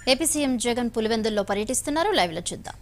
AP CM Jagan పులివెందుల్లో పర్యటిస్తున్నారు live లో చూద్దాం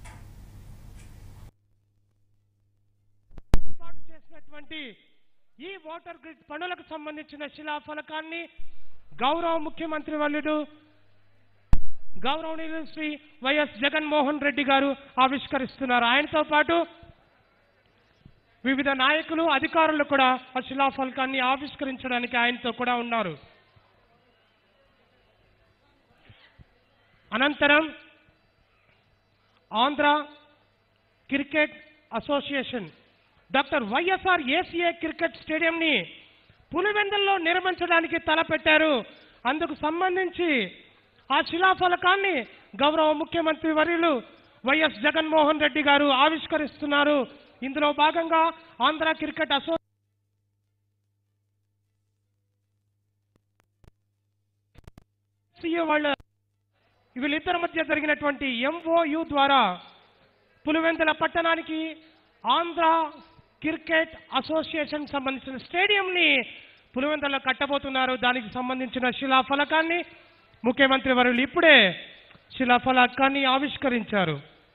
ఏర్పాటు చేసినటువంటి ఈ వాటర్ గ్రిడ్ పనులకు సంబంధించిన శిలాఫలకాన్ని గౌరవ ముఖ్యమంత్రి వర్యుడు గౌరవనీయులు శ్రీ వైఎస్ జగన్మోహన్ రెడ్డి గారు ఆవిష్కరిస్తున్నారు ఆయనతో పాటు వివిధ నాయకులు అధికారులు కూడా ఆ శిలాఫలకాన్ని ఆవిష్కరించడానికి ఆయనతో కూడా ఉన్నారు అనంతరం Andhra cricket association doctor YSR ACA cricket స్టేడియంని పులివెందుల్లో నిర్మించడానికి తలపెట్టారు అందుకు సంబంధించి ఆ శిలాఫలకాన్ని గౌరవ ముఖ్యమంత్రి వర్యులు వైఎస్ జగన్మోహన్ రెడ్డి గారు ఆవిష్కరిస్తున్నారు ఇందులో భాగంగా ఆంధ్ర క్రికెట్ అసో సీఏ వాళ్ళ వీళ్ళిద్దరి మధ్య జరిగినటువంటి ఎంఓయు ద్వారా పులివెందుల పట్టణానికి ఆంధ్ర క్రికెట్ అసోసియేషన్ సంబంధించిన స్టేడియంని పులివెందులో కట్టబోతున్నారు దానికి సంబంధించిన శిలాఫలకాన్ని ముఖ్యమంత్రి వర్యులు ఇప్పుడే శిలాఫలకాన్ని ఆవిష్కరించారు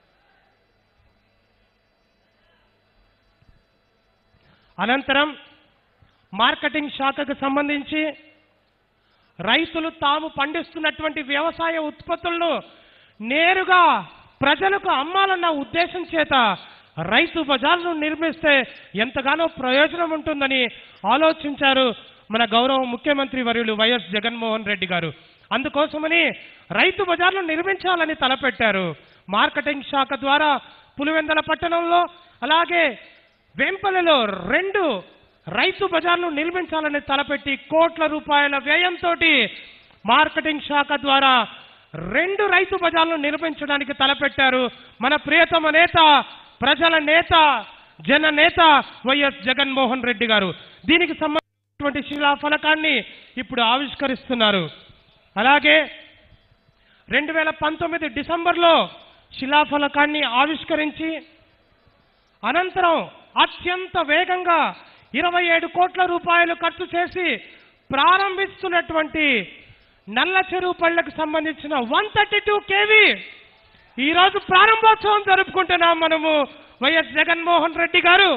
అనంతరం మార్కెటింగ్ శాఖకు సంబంధించి రైతులు తాము పండిస్తున్నటువంటి వ్యవసాయ ఉత్పత్తులను నేరుగా ప్రజలకు అమ్మాలన్న ఉద్దేశం చేత రైతు బజార్ను నిర్మిస్తే ఎంతగానో ప్రయోజనం ఉంటుందని ఆలోచించారు మన గౌరవ ముఖ్యమంత్రి వర్యులు వైఎస్ జగన్మోహన్ రెడ్డి గారు అందుకోసమని రైతు బజార్ను నిర్మించాలని తలపెట్టారు మార్కెటింగ్ శాఖ ద్వారా పులివెందల పట్టణంలో అలాగే వెంపలలో రెండు రైతు బజార్లు నిర్మించాలని తలపెట్టి కోట్ల రూపాయల వ్యయంతో మార్కెటింగ్ శాఖ ద్వారా రెండు రైతు బజార్లు నిర్మించడానికి తలపెట్టారు మన ప్రియతమ నేత ప్రజల నేత జన నేత వైఎస్ జగన్మోహన్ రెడ్డి గారు దీనికి సంబంధించినటువంటి శిలాఫలకాన్ని ఇప్పుడు ఆవిష్కరిస్తున్నారు అలాగే రెండు వేల పంతొమ్మిది డిసెంబర్లో శిలాఫలకాన్ని ఆవిష్కరించి అనంతరం అత్యంత వేగంగా ఇరవై ఏడు కోట్ల రూపాయలు ఖర్చు చేసి ప్రారంభిస్తున్నటువంటి నల్ల చెరువు పళ్ళకు సంబంధించిన వన్ థర్టీ టూ కేవీ ఈరోజు ప్రారంభోత్సవం జరుపుకుంటున్నాం మనము వైఎస్ జగన్మోహన్ రెడ్డి గారు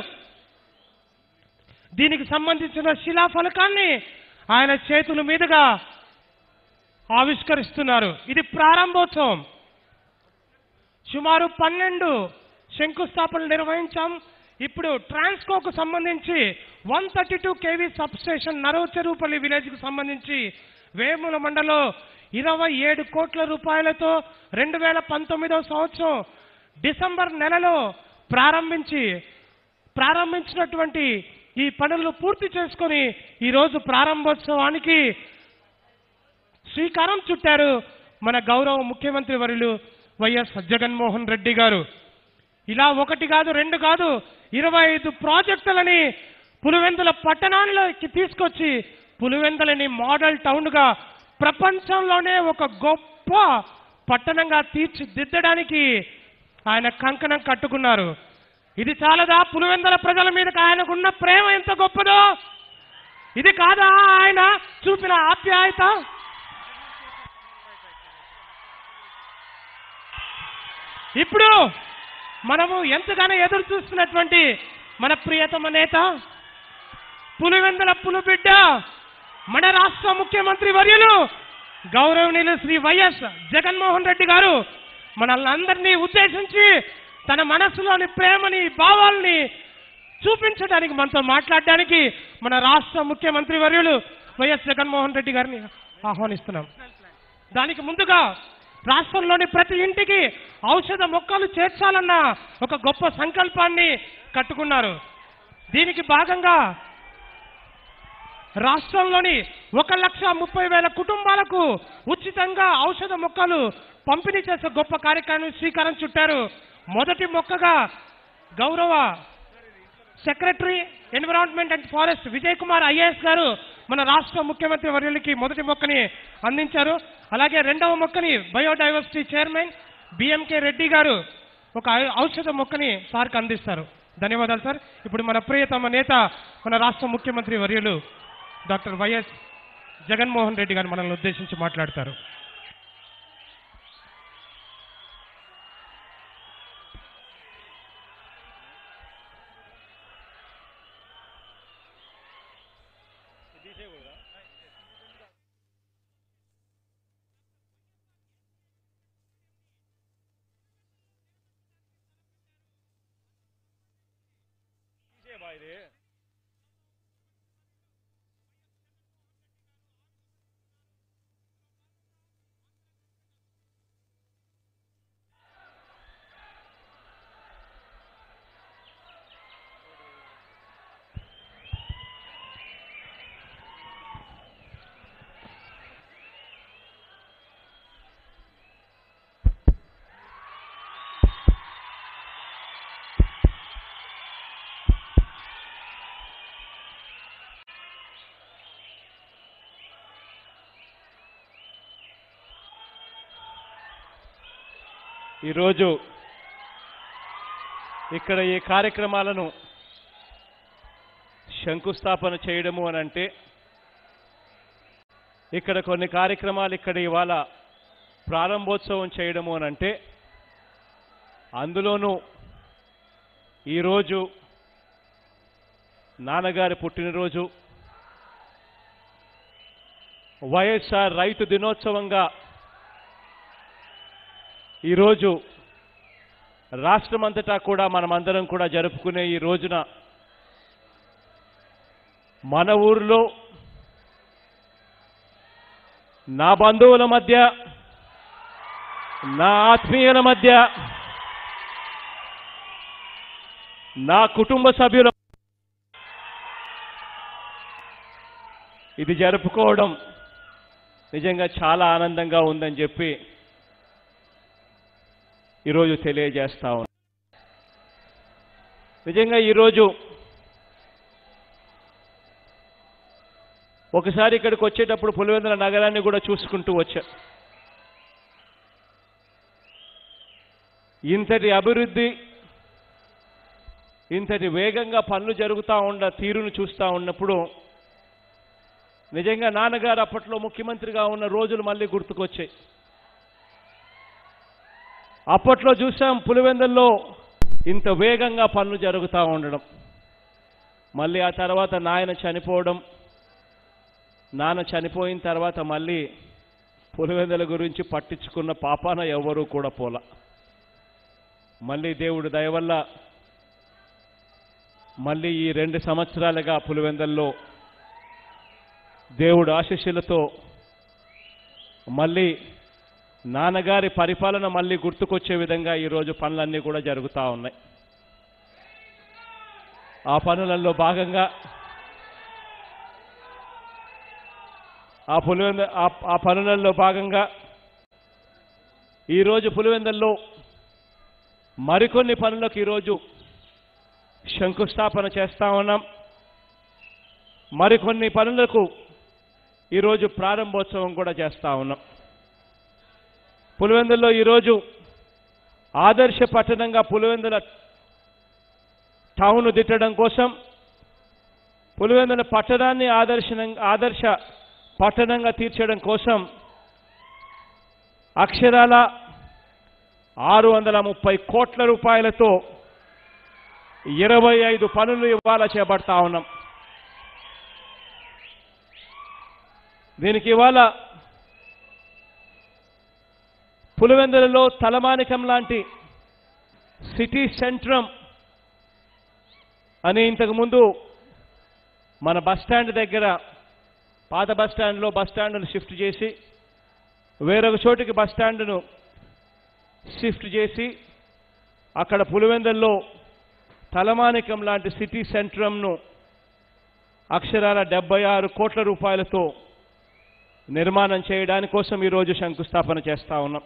దీనికి సంబంధించిన శిలాఫలకాన్ని ఆయన చేతుల మీదుగా ఆవిష్కరిస్తున్నారు ఇది ప్రారంభోత్సవం సుమారు పన్నెండు శంకుస్థాపనలు నిర్వహించాం ఇప్పుడు ట్రాన్స్కోకు సంబంధించి one thirty two KV sub station నరవచెరువుపల్లి విలేజ్కి సంబంధించి వేముల మండలం ఇరవై ఏడు కోట్ల రూపాయలతో రెండు వేల పంతొమ్మిదవ సంవత్సరం డిసెంబర్ నెలలో ప్రారంభించి ప్రారంభించినటువంటి ఈ పనులు పూర్తి చేసుకొని ఈరోజు ప్రారంభోత్సవానికి శ్రీకారం చుట్టారు మన గౌరవ ముఖ్యమంత్రి వర్యులు వైఎస్ జగన్మోహన్ రెడ్డి గారు ఇలా ఒకటి కాదు రెండు కాదు ఇరవై ఐదు ప్రాజెక్టులని పులివెందుల పట్టణాల్లోకి తీసుకొచ్చి పులివెందులని మోడల్ టౌన్గా ప్రపంచంలోనే ఒక గొప్ప పట్టణంగా తీర్చిదిద్దడానికి ఆయన కంకణం కట్టుకున్నారు ఇది చాలదా పులివెందుల ప్రజల మీద ఆయనకున్న ప్రేమ ఎంత గొప్పదో ఇది కాదా ఆయన చూపిన ఆప్యాయత ఇప్పుడు మనము ఎంతగానో ఎదురు చూస్తున్నటువంటి మన ప్రియతమ నేత పులివెందుల పులిబిడ్డ మన రాష్ట్ర ముఖ్యమంత్రి వర్యులు గౌరవనీయులు శ్రీ వైఎస్ జగన్మోహన్ రెడ్డి గారు మనల్ని అందరినీ ఉద్దేశించి తన మనసులోని ప్రేమని భావాల్ని చూపించడానికి మనతో మాట్లాడడానికి మన రాష్ట్ర ముఖ్యమంత్రి వర్యులు వైఎస్ జగన్మోహన్ రెడ్డి గారిని ఆహ్వానిస్తున్నాం దానికి ముందుగా రాష్ట్రంలోని ప్రతి ఇంటికి ఔషధ మొక్కలు చేర్చాలన్న ఒక గొప్ప సంకల్పాన్ని కట్టుకున్నారు దీనికి భాగంగా రాష్ట్రంలోని ఒక లక్ష ముప్పై వేల కుటుంబాలకు ఉచితంగా ఔషధ మొక్కలు పంపిణీ చేసే గొప్ప కార్యక్రమం శ్రీకారం చుట్టారు మొదటి మొక్కగా గౌరవ secretary environment and forest Vijay Kumar IAS గారు మన రాష్ట్ర ముఖ్యమంత్రి వర్యులకి మొదటి మొక్కని అందించారు అలాగే రెండవ మొక్కని బయోడైవర్సిటీ చైర్మన్ బిఎంకే రెడ్డి గారు ఒక ఔ- ఔషధ మొక్కని సార్కి అందిస్తారు ధన్యవాదాలు సార్ ఇప్పుడు మన ప్రియతమ నేత మన రాష్ట్ర ముఖ్యమంత్రి వర్యులు డాక్టర్ వైఎస్ జగన్మోహన్ రెడ్డి గారు మనల్ని ఉద్దేశించి మాట్లాడతారు ఇది ఈరోజు ఇక్కడ ఈ కార్యక్రమాలను శంకుస్థాపన చేయడము అని అంటే ఇక్కడ కొన్ని కార్యక్రమాలు ఇక్కడ ఇవాళ ప్రారంభోత్సవం చేయడము అని అంటే అందులోనూ ఈరోజు నాన్నగారి పుట్టినరోజు వైఎస్ఆర్ రైతు దినోత్సవంగా ఈరోజు రాష్ట్రమంతటా కూడా మనమందరం కూడా జరుపుకునే ఈ రోజున మన ఊరిలో నా బంధువుల మధ్య నా ఆత్మీయుల మధ్య నా కుటుంబ సభ్యుల ఇది జరుపుకోవడం నిజంగా చాలా ఆనందంగా ఉందని చెప్పి ఈరోజు తెలియజేస్తా ఉన్నాను నిజంగా ఈరోజు ఒకసారి ఇక్కడికి వచ్చేటప్పుడు పులివెందుల నగరాన్ని కూడా చూసుకుంటూ వచ్చా ఇంతటి అభివృద్ధి ఇంతటి వేగంగా పనులు జరుగుతూ ఉన్న తీరును చూస్తూ ఉన్నప్పుడు నిజంగా నాన్నగారు అప్పట్లో ముఖ్యమంత్రిగా ఉన్న రోజులు మళ్ళీ గుర్తుకొచ్చాయి అప్పట్లో చూసాం పులివెందుల్లో ఇంత వేగంగా పనులు జరుగుతూ ఉండడం మళ్ళీ ఆ తర్వాత నాయన చనిపోవడం నాన్న చనిపోయిన తర్వాత మళ్ళీ పులివెందుల గురించి పట్టించుకున్న పాపాన ఎవరూ కూడా పోల మళ్ళీ దేవుడు దయ వల్ల మళ్ళీ ఈ రెండు సంవత్సరాలుగా పులివెందుల్లో దేవుడు ఆశీస్సులతో మళ్ళీ నాన్నగారి పరిపాలన మళ్ళీ గుర్తుకొచ్చే విధంగా ఈరోజు పనులన్నీ కూడా జరుగుతూ ఉన్నాయి ఆ పనులలో భాగంగా ఆ పులివెంద ఆ- ఆ పనులలో భాగంగా ఈరోజు పులివెందల్లో మరికొన్ని పనులకు ఈరోజు శంకుస్థాపన చేస్తా ఉన్నాం మరికొన్ని పనులకు ఈరోజు ప్రారంభోత్సవం కూడా చేస్తా ఉన్నాం పులివెందుల్లో ఈరోజు ఆదర్శ పట్టణంగా పులివెందుల టౌన్ దిట్టడం కోసం పులివెందుల పట్టణాన్ని ఆదర్శ ఆదర్శ పట్టణంగా తీర్చడం కోసం అక్షరాల ఆరు వందల ముప్పై కోట్ల రూపాయలతో ఇరవై ఐదు పనులు ఇవాళ చేపడతా ఉన్నాం దీనికి ఇవాళ పులివెందులలో తలమానికం లాంటి సిటీ సెంట్రం అని ఇంతకుముందు మన బస్ స్టాండ్ దగ్గర పాత బస్ స్టాండ్లో బస్ స్టాండ్ను షిఫ్ట్ చేసి వేరొక చోటికి బస్ స్టాండ్ను షిఫ్ట్ చేసి అక్కడ పులివెందుల్లో తలమానికం లాంటి సిటీ సెంట్రంను అక్షరాల డెబ్బై ఆరు కోట్ల రూపాయలతో నిర్మాణం చేయడానికి కోసం ఈరోజు శంకుస్థాపన చేస్తా ఉన్నాం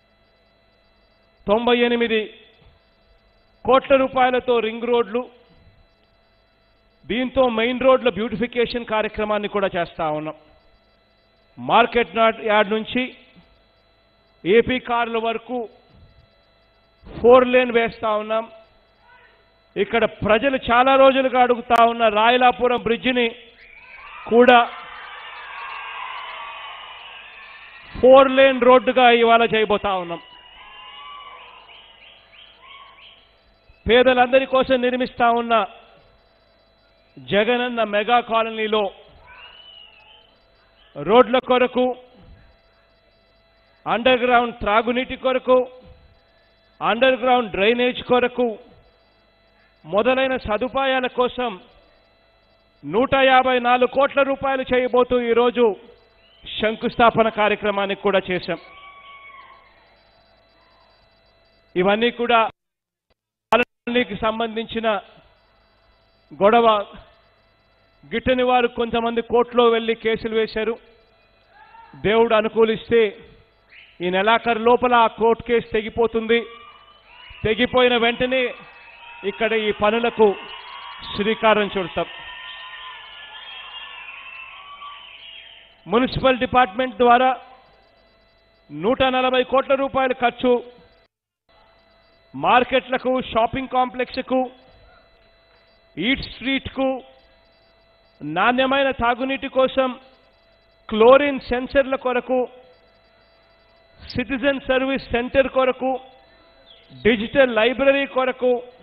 తొంభై ఎనిమిది కోట్ల రూపాయలతో రింగ్ రోడ్లు దీంతో మెయిన్ రోడ్ల బ్యూటిఫికేషన్ కార్యక్రమాన్ని కూడా చేస్తా ఉన్నాం మార్కెట్ నాట్ యార్డ్ నుంచి ఏపీ కార్ల వరకు ఫోర్ లేన్ వేస్తా ఉన్నాం ఇక్కడ ప్రజలు చాలా రోజులుగా అడుగుతా ఉన్న రాయలాపురం బ్రిడ్జిని కూడా ఫోర్ లేన్ రోడ్డుగా ఇవాళ చేయబోతా ఉన్నాం పేదలందరి కోసం నిర్మిస్తా ఉన్న జగనన్న మెగా కాలనీలో రోడ్ల కొరకు అండర్ గ్రౌండ్ త్రాగునీటి కొరకు అండర్ గ్రౌండ్ డ్రైనేజ్ కొరకు మొదలైన సదుపాయాల కోసం నూట యాభై నాలుగు కోట్ల రూపాయలు చేయబోతూ ఈరోజు శంకుస్థాపన కార్యక్రమానికి కూడా చేశాం ఇవన్నీ కూడా కాలనీకి సంబంధించిన గొడవ గిట్టని వారు కొంతమంది కోర్టులో వెళ్ళి కేసులు వేశారు దేవుడు అనుకూలిస్తే ఈ నెలాఖరు లోపల ఆ కోర్టు కేసు తెగిపోతుంది తెగిపోయిన వెంటనే ఇక్కడ ఈ పనులకు శ్రీకారం చుడతాం మున్సిపల్ డిపార్ట్మెంట్ ద్వారా నూట నలభై కోట్ల రూపాయల ఖర్చు మార్కెట్లకు షాపింగ్ కాంప్లెక్స్కు ఈట్ స్ట్రీట్కు నాణ్యమైన తాగునీటి కోసం క్లోరిన్ సెన్సర్ల కొరకు సిటిజన్ సర్వీస్ సెంటర్ కొరకు డిజిటల్ లైబ్రరీ కొరకు